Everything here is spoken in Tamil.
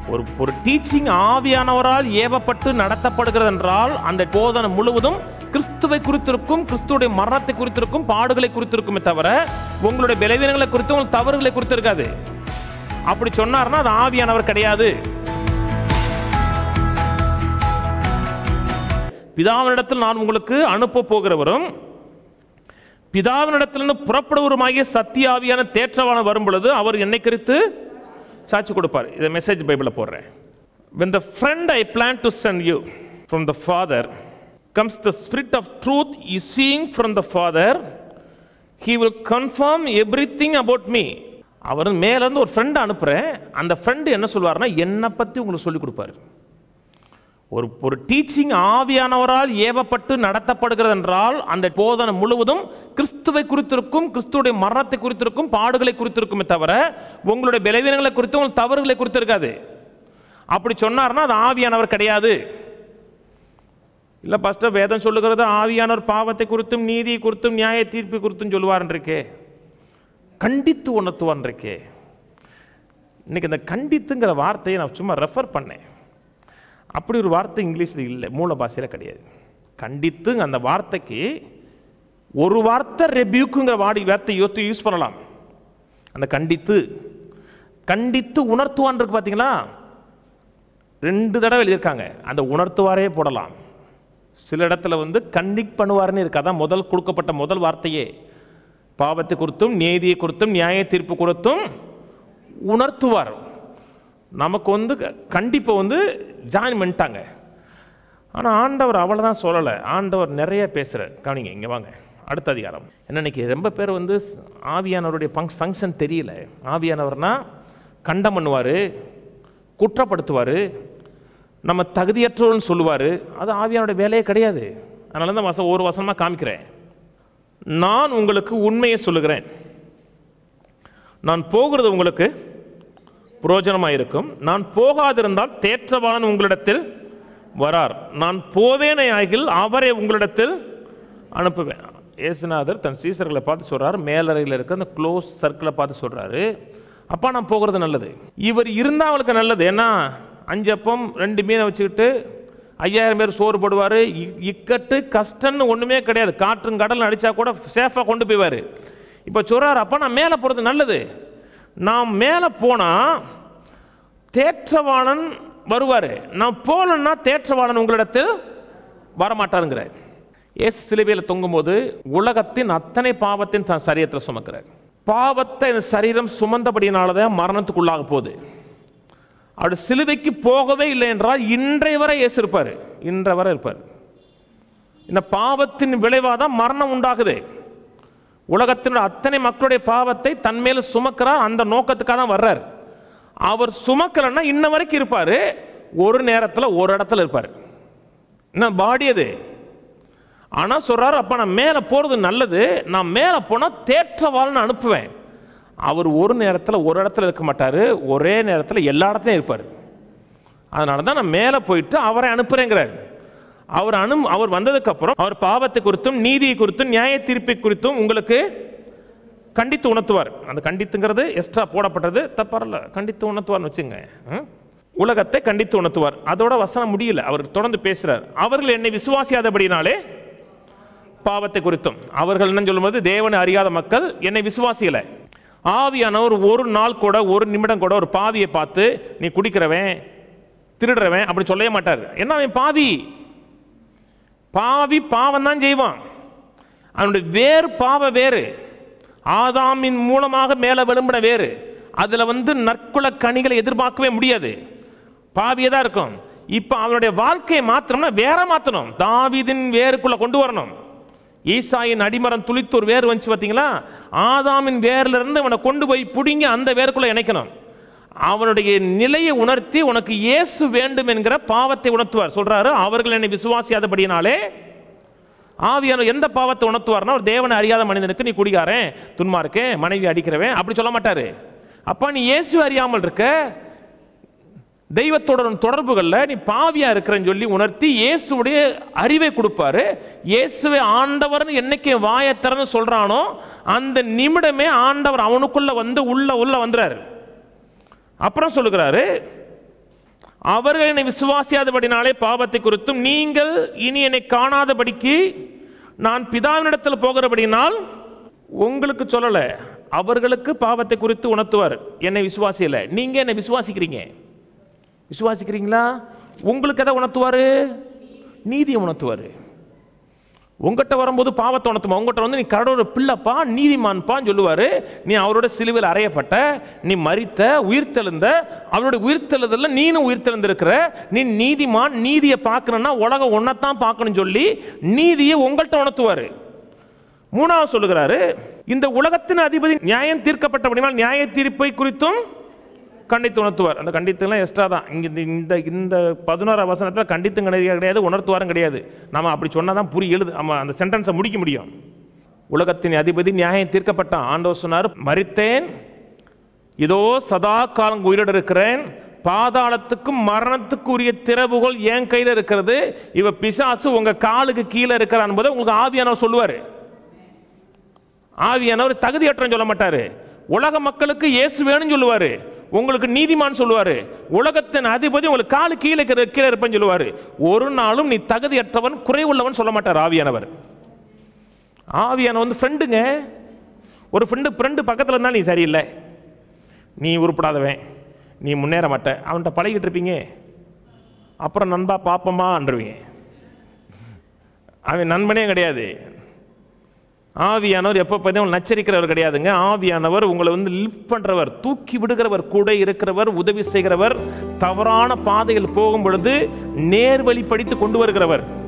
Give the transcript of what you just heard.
ஒரு ஒரு டீச்சிங் ஆவியானவரால் ஏவப்பட்டு நடத்தப்படுகிறது என்றால் அந்த போதனை முழுவதும் கிறிஸ்துவை குறித்திருக்கும் கிறிஸ்துவுடைய மரணத்தை குறித்திருக்கும் பாடுகளை குறித்திருக்குமே தவிர உங்களுடைய பலவீனங்களை குறித்து உங்கள் தவறுகளை குறித்து இருக்காது அப்படி சொன்னார்னா அது ஆவியானவர் கிடையாது பிதாவினிடத்தில் நான் உங்களுக்கு அனுப்ப போகிறவரும் பிதாவினிடத்திலிருந்து புறப்படுவருமாகிய சத்திய ஆவியான தேற்றவாளன் வரும் பொழுது அவர் என்னை குறித்து சாட்சி கொடுப்பார் இதை மெசேஜ் பைபிளில் போடுறேன் when the friend I plan to send you from the Father comes the Spirit of truth is seeing from the Father he will confirm everything about me அவர் மேலேருந்து ஒரு ஃப்ரெண்டை அனுப்புகிறேன் அந்த ஃப்ரெண்டு என்ன சொல்வார்னா என்னை பற்றி உங்களுக்கு சொல்லிக் கொடுப்பாரு ஒரு ஒரு டீச்சிங் ஆவியானவரால் ஏவப்பட்டு நடத்தப்படுகிறது என்றால் அந்த போதனை முழுவதும் கிறிஸ்துவை குறித்திருக்கும் கிறிஸ்துவுடைய மரணத்தை குறித்திருக்கும் பாடுகளை குறித்திருக்குமே தவிர உங்களுடைய பலவீனங்களை குறித்து உங்கள் தவறுகளை குறித்து இருக்காது அப்படி சொன்னார்னா அது ஆவியானவர் கிடையாது இல்லை ஃபஸ்ட்டு வேதம் சொல்லுகிறது ஆவியானவர் பாவத்தை குறித்தும் நீதியை குறித்தும் நியாய தீர்ப்பு குறித்தும் சொல்லுவார்ன்றிருக்கே கண்டித்து உணர்த்துவான்றிருக்கே இன்னைக்கு இந்த கண்டித்துங்கிற வார்த்தையை நான் சும்மா ரெஃபர் பண்ணேன் அப்படி ஒரு வார்த்தை இங்கிலீஷில் இல்லை மூல பாஷையில் கிடையாது கண்டித்து அந்த வார்த்தைக்கு ஒரு வார்த்தை ரெபியூக்குங்கிற வாடி வார்த்தை யோத்து யூஸ் பண்ணலாம் அந்த கண்டித்து கண்டித்து உணர்த்துவான் இருக்கு பார்த்தீங்களா ரெண்டு தடவை எழுதியிருக்காங்க அந்த உணர்த்துவாரே போடலாம் சில இடத்துல வந்து கண்டிக் பண்ணுவார்னு இருக்கு அதான் முதல் கொடுக்கப்பட்ட முதல் வார்த்தையே பாவத்தை குறித்தும் நீதியை குறித்தும் நியாய தீர்ப்பு குறித்தும் உணர்த்துவார் நமக்கு வந்து கண்டிப்பை வந்து ஜாயின் பண்ணிட்டாங்க ஆனால் ஆண்டவர் அவ்வளோதான் சொல்லலை ஆண்டவர் நிறைய பேசுகிறார் கவனிங்க இங்கே வாங்க அடுத்த அதிகாரம் என்ன இன்னைக்கு ரொம்ப பேர் வந்து ஆவியானவருடைய ஃபங்க் ஃபங்க்ஷன் தெரியல ஆவியானவர்னா கண்டம் பண்ணுவார் குற்றப்படுத்துவார் நம்ம தகுதியற்றவர்னு சொல்லுவார் அது ஆவியானுடைய வேலையே கிடையாது அதனால தான் வசம் ஒரு வசனமாக காமிக்கிறேன் நான் உங்களுக்கு உண்மையை சொல்லுகிறேன் நான் போகிறது உங்களுக்கு புரோஜனமாக இருக்கும் நான் போகாதிருந்தால் தேற்றவாளன் உங்களிடத்தில் வரார் நான் போவேனே ஆகில் அவரை உங்களிடத்தில் அனுப்புவேன் ஏசுநாதர் தன் சீசர்களை பார்த்து சொல்றார் மேலறையில் இருக்க அந்த க்ளோஸ் சர்க்கிளை பார்த்து சொல்றாரு அப்பா நான் போகிறது நல்லது இவர் இருந்தால் அவளுக்கு நல்லது ஏன்னா அஞ்சு அப்பம் ரெண்டு மீனை வச்சுக்கிட்டு ஐயாயிரம் பேர் சோறு போடுவார் இக்கட்டு கஷ்டம்னு ஒன்றுமே கிடையாது காற்றும் கடல் அடித்தா கூட சேஃபாக கொண்டு போய்வார் இப்போ சொல்கிறார் அப்பா நான் மேலே போகிறது நல்லது நான் மேலே போனால் தேற்றவாளன் வருவார் நான் போகலன்னா தேற்றவாளன் உங்களிடத்தில் வரமாட்டாருங்கிற ஏசு சிலுவையில் தொங்கும்போது உலகத்தின் அத்தனை பாவத்தின் தன் சரீரத்தில் சுமக்கிறார் பாவத்தை இந்த சரீரம் சுமந்தபடியினால தான் மரணத்துக்குள்ளாக போகுது அவர் சிலுவைக்கு போகவே இல்லை என்றால் இன்றைய வரை இயேசு இருப்பார் இன்றை வரை இருப்பார் இந்த பாவத்தின் விளைவாக தான் மரணம் உண்டாகுது உலகத்தினுடைய அத்தனை மக்களுடைய பாவத்தை தன்மேல சுமக்கிறார் அந்த நோக்கத்துக்காக தான் வர்றார் அவர் சுமக்கலைன்னா இன்ன வரைக்கும் இருப்பார் ஒரு நேரத்தில் ஒரு இடத்துல இருப்பார் என்ன பாடி அது ஆனால் சொல்கிறார் அப்போ நான் மேலே போகிறது நல்லது நான் மேலே போனால் தேற்றவாள்னு அனுப்புவேன் அவர் ஒரு நேரத்தில் ஒரு இடத்துல இருக்க மாட்டார் ஒரே நேரத்தில் எல்லா இடத்துலையும் இருப்பார் அதனால தான் நான் மேலே போயிட்டு அவரை அனுப்புகிறேங்கிறார் அவர் அனு அவர் வந்ததுக்கப்புறம் அவர் பாவத்தை குறித்தும் நீதியை குறித்தும் நியாய தீர்ப்பை குறித்தும் உங்களுக்கு கண்டித்து உணர்த்துவார் அந்த கண்டித்துங்கிறது எக்ஸ்ட்ரா போடப்பட்டது தப்பரல கண்டித்து உணர்த்துவார்னு வச்சுங்க ம்? உலகத்தை கண்டித்து உணர்த்துவார் அதோட வசனம் முடியல அவர் தொடர்ந்து பேசுறார் அவர்கள் என்னை விசுவாசியாதபடினாலே பாவத்தை குறித்தும் அவர்கள் என்ன சொல்லும்போது தேவனை அறியாத மக்கள் என்னை விசுவாசியலை ஆவியானவர் ஒரு நாள் கூட ஒரு நிமிடம் கூட ஒரு பாவியை பார்த்து நீ குடிக்கிறவன் திருடுறவன் அப்படி சொல்லவே மாட்டார் என்ன அவன் பாவி பாவி பாவம் தான் செய்வான் அவனுடைய வேறு பாவ வேறு ஆதாமின் மூலமாக மேலே விளம்பின வேறு அதில் வந்து நற்குல கனிகளை எதிர்பார்க்கவே முடியாது பாவியே தான் இருக்கும் இப்போ அவனுடைய வாழ்க்கையை மாற்றணும்னா வேற மாற்றணும் தாவீதின் வேருக்குள்ள கொண்டு வரணும் ஈசாயின் அடிமரம் துளித்து ஒரு வேர் வந்துச்சு பார்த்தீங்களா ஆதாமின் வேர்ல இருந்து அவனை கொண்டு போய் பிடுங்கி அந்த வேருக்குள்ள இணைக்கணும் அவனுடைய நிலையை உணர்த்தி உனக்கு இயேசு வேண்டும் என்கிற பாவத்தை உணர்த்துவார் சொல்றாரு அவர்கள் என்னை விசுவாசியாதபடியினாலே ஆவியான எந்த பாவத்தை உணர்த்துவார்னா ஒரு தேவனை அறியாத மனிதனுக்கு நீ குடிகாரன் துன்மார்க்கேன் மனைவி அடிக்கிறவன் அப்படி சொல்ல மாட்டாரு அப்பா நீ இயேசு அறியாமல் இருக்க தெய்வத்தோட தொடர்புகளில் நீ பாவியா இருக்கிறன்னு சொல்லி உணர்த்தி இயேசுடைய அறிவை கொடுப்பாரு இயேசுவை ஆண்டவர்னு என்னைக்கு வாயை திறந்து சொல்றானோ அந்த நிமிடமே ஆண்டவர் அவனுக்குள்ள வந்து உள்ள உள்ள வந்துறாரு அப்புறம் சொல்லுகிறாரு அவர்கள் என்னை விசுவாசியாதபடினாலே பாவத்தை குறித்தும் நீங்கள் இனி என்னை காணாதபடிக்கு நான் பிதாவினிடத்தில் போகிறபடினால் உங்களுக்கு சொல்லலை அவர்களுக்கு பாவத்தை குறித்து உணர்த்துவார் என்னை விசுவாசியல நீங்க என்னை விசுவாசிக்கிறீங்க விசுவாசிக்கிறீங்களா உங்களுக்கு எதை உணர்த்துவாரு நீதியை உணர்த்துவாரு உங்ககிட்ட வரும்போது பாவத்தை உணர்த்துமா உங்ககிட்ட வந்து நீ கடவுளோட பிள்ளைப்பா நீதிமான்பான்னு சொல்லுவாரு நீ அவரோட சிலுவையில் அறையப்பட்ட நீ மரித்த உயிர்த்தெழுந்த அவருடைய உயிர்த்தெழுதல நீனும் உயிர்த்தெழுந்திருக்கிற நீ நீதிமான் நீதியை பார்க்கணும்னா உலகம் ஒன்றைத்தான் பார்க்கணும்னு சொல்லி நீதியை உங்கள்கிட்ட உணர்த்துவாரு மூணாவது சொல்லுகிறாரு இந்த உலகத்தின் அதிபதி நியாயம் தீர்க்கப்பட்டபடினால் நியாய தீர்ப்பை குறித்தும் கண்டித்து உணர்த்துவார் அந்த கண்டித்துலாம் எக்ஸ்ட்ரா தான் இங்க இந்த இந்த இந்த பதினோரா வசனத்தில் கண்டித்தும் கிடையாது கிடையாது உணர்த்துவாரும் கிடையாது நம்ம அப்படி சொன்னால் தான் புரிய எழுது நம்ம அந்த சென்டென்ஸை முடிக்க முடியும் உலகத்தின் அதிபதி நியாயம் தீர்க்கப்பட்டான் ஆண்டவர் சொன்னார் மரித்தேன் இதோ சதா காலம் உயிரோடு இருக்கிறேன் பாதாளத்துக்கும் மரணத்துக்கு உரிய திறவுகள் என் கையில் இருக்கிறது இவ பிசாசு உங்க காலுக்கு கீழே இருக்கிறான் என்பதை உங்களுக்கு ஆவியானவர் சொல்லுவார் ஆவியானவர் தகுதியற்றன்னு சொல்ல மாட்டாரு உலக மக்களுக்கு இயேசு வேணும்னு சொல்லுவாரு உங்களுக்கு நீதிமான் சொல்லுவாரு உலகத்தின் அதிபதி உங்களுக்கு காலு கீழே இருக்கிற கீழே இருப்பேன்னு சொல்லுவாரு ஒரு நாளும் நீ தகுதியற்றவன் குறைவுள்ளவன் சொல்ல மாட்டார் ஆவியானவர் ஆவியானவர் வந்து ஃப்ரெண்டுங்க ஒரு ஃப்ரெண்டு ஃப்ரெண்டு பக்கத்தில் இருந்தால் நீ சரியில்லை நீ உருப்படாதவன் நீ முன்னேற மாட்ட அவன்கிட்ட பழகிட்டு இருப்பீங்க அப்புறம் நண்பா பாப்பமான்றவீங்க அவன் நண்பனே கிடையாது ஆவியானவர் எப்போ பார்த்தீங்கன்னா நச்சரிக்கிறவர் கிடையாதுங்க ஆவியானவர் உங்களை வந்து லிஃப்ட் பண்ணுறவர் தூக்கி விடுகிறவர் கூட இருக்கிறவர் உதவி செய்கிறவர் தவறான பாதையில் போகும் பொழுது நேர்வழி படித்து கொண்டு வருகிறவர்